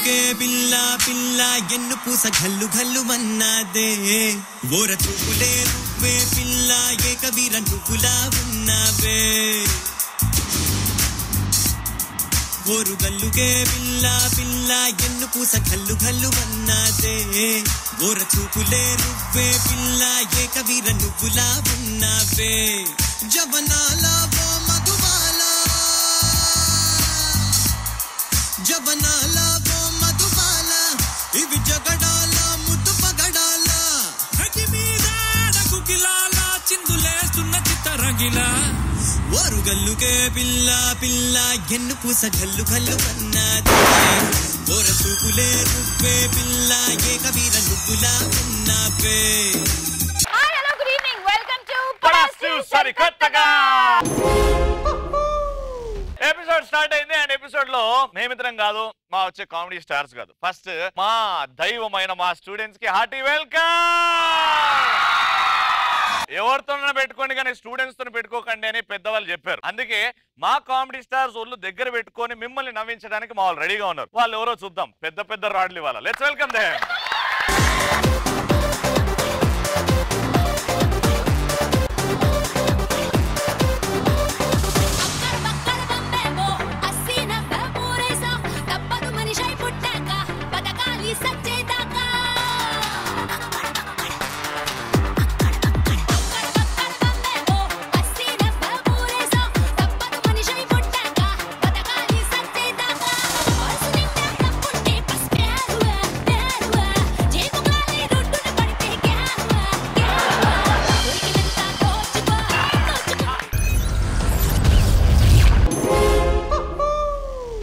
గల్లుకే పిల్ల పిల్ల ఎన్ను పూస గల్లు గల్లు మన్నాదే ఓర చూపులే నువ్వే పిల్ల ఏ కబీర నువ్వులా ఉన్నావే ఓరు గల్లుకే పిల్ల పిల్ల ఎన్ను పూస గల్లు గల్లు మన్నాదే ఓర చూపులే నువ్వే పిల్ల ఏ కబీర నువ్వులా ఉన్నావే జవనాల ఓ మధుబాల జవనాల ఓ మధుబాల ఇవి జగడాల ముద్దు పగడాల అగి మీద గుగిలాల చిందులేస్తున్న చిత్తరంగిలా ఓరు గల్లుకే పిల్ల పిల్ల ఎన్ను పూస గల్లు గల్లు అన్నదే ఓర చూపులే నువ్వే పిల్ల ఏ కబీర నువ్వులా ఉన్నావే hi hello good evening welcome to పడాసు సరికొత్తగా ఎపిసోడ్ స్టార్ట్ అయింది అండ్ ఎపిసోడ్ లో మేమిద్దరం కాదు మా వచ్చే కామెడీ స్టార్స్ కాదు ఫస్ట్ మా దైవమైన మా స్టూడెంట్స్ కి హార్టీ వెల్కమ్ ఎవరితోనైనా పెట్టుకోండి కానీ స్టూడెంట్స్ తో పెట్టుకోకండి అని పెద్దవాళ్ళు చెప్పారు అందుకే మా కామెడీ స్టార్స్ ఒళ్ళు దగ్గర పెట్టుకొని మిమ్మల్ని నవ్వించడానికి మా వాళ్ళు రెడీగా ఉన్నారు వాళ్ళు ఎవరో చూద్దాం పెద్ద పెద్ద రాడ్లు ఇవాళ లెట్స్ వెల్కమ్ దే